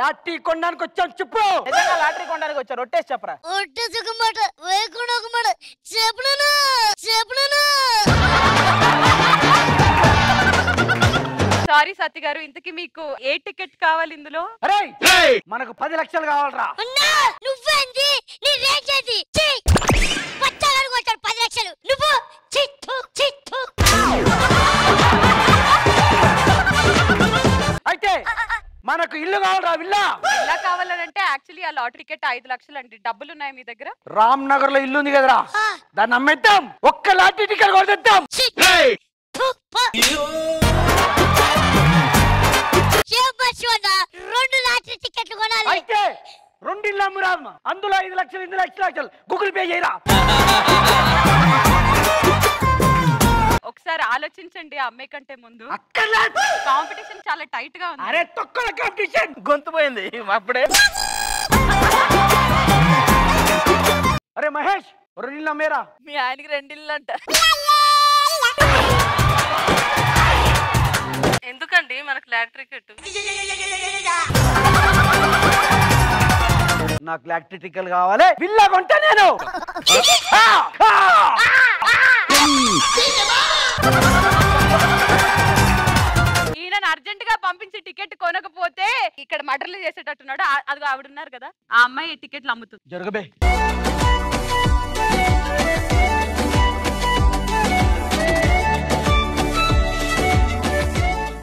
లాఠీ కొనడానికి వచ్చాం చెప్పు నిజంగా లాటరీ కొనడానికి వచ్చారు రొట్టేసి చెప్పరా ఒట్టేసి ఒక మాట వేయకుండా ఒక మాట చెప్పులను చెప్పులను సారీ సత్య గారు ఇంతకీ మీకు ఏ టికెట్ కావాలి ఇందులో అరే మనకు పది లక్షలు కావాలరా అన్నా నువ్వేంది నీ రేంజ్ ఏంది ఛీ! పచ్చగాడు కొట్టాడు పది లక్షలు నువ్వు చిత్తు చిత్తు అయితే మనకు ఇల్లు కావాలరా విల్లా ఇలా కావాలంటే యాక్చువల్లీ ఆ లాటరీ టికెట్ ఐదు లక్షలు అండి డబ్బులు ఉన్నాయి మీ దగ్గర రామ్ నగర్ లో ఇల్లు ఉంది కదరా దాన్ని అమ్మేద్దాం ఒక్క లాఠీ టికెట్ కొనిద్దాం థు, పో. ఏం బస్సు అన్నా రెండు లాటరీ టికెట్లు కొనాలి అయితే రెండు ఇల్లు అమ్మురా అందులో ఐదు లక్షలు ఇందులో ఐదు లక్షలు గూగుల్ పే చేయరా ఒకసారి ఆలోచించండి ఆ అమ్మాయి కంటే ముందు అక్కర్లా కాంపిటీషన్ చాలా టైట్ గా ఉంది అరే తొక్కల కాంపిటీషన్ గొంతు పోయింది అప్పుడే అరే మహేష్ రెండు ఇల్లు అమ్మేరా మీ ఆయనకి రెండిల్లు అంట ఎందుకండి మనకు లాటరీ టికెట్ నాకు లాటరీ టికెట్ కావాలి విల్లా కొంటా నేను ఆ! ఆ! ఈయన అర్జెంట్ గా పంపించి టికెట్ కొనకపోతే ఇక్కడ మటర్లు చేసేటట్టున్నాడు ఆ- అదిగో ఆవిడ ఉన్నారు కదా ఆ అమ్మాయి టికెట్లు అమ్ముతుంది జరగబే